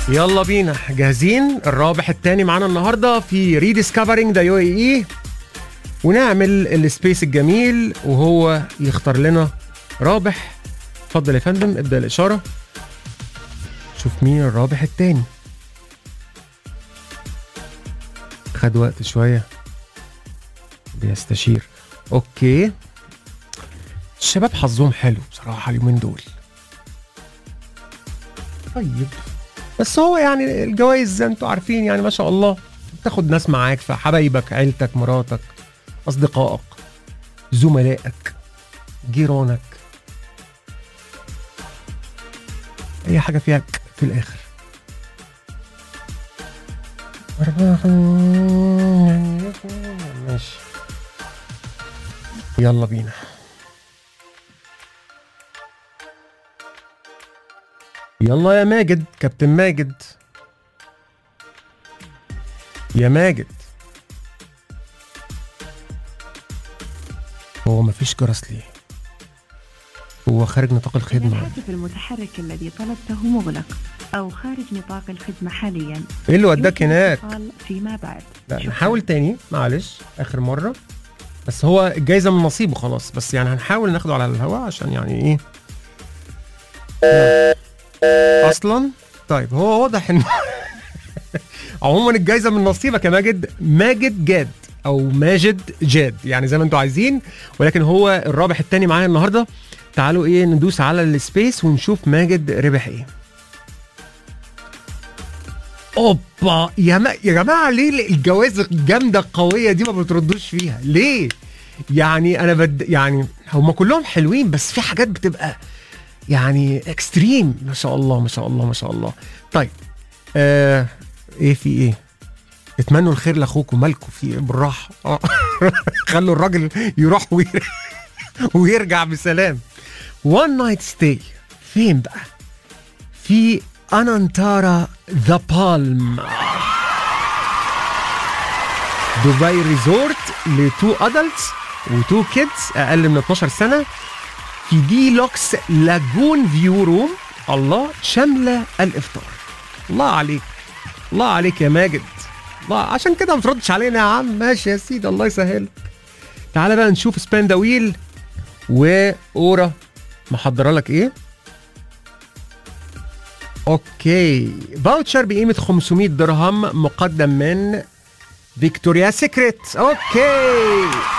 يلا بينا جاهزين الرابح الثاني معانا النهارده في ريديسكفرينج ذا يو اي اي ونعمل السبيس الجميل وهو يختار لنا رابح اتفضل يا فندم ابدا الاشاره شوف مين الرابح الثاني خد وقت شويه بيستشير اوكي الشباب حظهم حلو بصراحه اليومين دول طيب بس هو يعني الجوائز زي انتوا عارفين يعني ما شاء الله تاخد ناس معاك فحبايبك عيلتك مراتك اصدقائك زملائك جيرانك اي حاجه فيها ك في الاخر ماشي يلا بينا يلا يا ماجد كابتن ماجد يا ماجد هو مفيش جرس ليه هو خارج نطاق إذا الخدمة الهاتف المتحرك الذي طلبته مغلق أو خارج نطاق الخدمة حاليا ايه اللي وداك يمكن هناك الاتصال فيما بعد لا شكراً. نحاول تاني معلش اخر مرة بس هو الجايزة من نصيبه خلاص بس يعني هنحاول ناخده على الهواء عشان يعني ايه اصلا طيب هو واضح ان عموما الجايزه من نصيبك يا ماجد ماجد جاد او ماجد جاد يعني زي ما انتوا عايزين ولكن هو الرابح التاني معايا النهارده تعالوا ايه ندوس على السبيس ونشوف ماجد ربح ايه اوبا يا ما يا جماعه ليه الجوائز الجامده القويه دي ما بتردوش فيها ليه يعني انا بد يعني هم كلهم حلوين بس في حاجات بتبقى يعني اكستريم ما شاء الله ما شاء الله ما شاء الله طيب آه ايه في ايه اتمنوا الخير لاخوكم مالكم في ايه بالراحه اه خلوا الراجل يروح وير... ويرجع بسلام وان نايت ستاي فين بقى في انانتارا ذا بالم دبي ريزورت لتو ادلتس وتو كيدز اقل من 12 سنه في دي لوكس لاجون فيو روم الله شامله الافطار الله عليك الله عليك يا ماجد الله عشان كده ما تردش علينا يا عم ماشي يا سيدي الله يسهلك تعالى بقى نشوف سبان ذا ويل واورا محضره لك ايه اوكي فاوتشر بقيمه 500 درهم مقدم من فيكتوريا سيكريت اوكي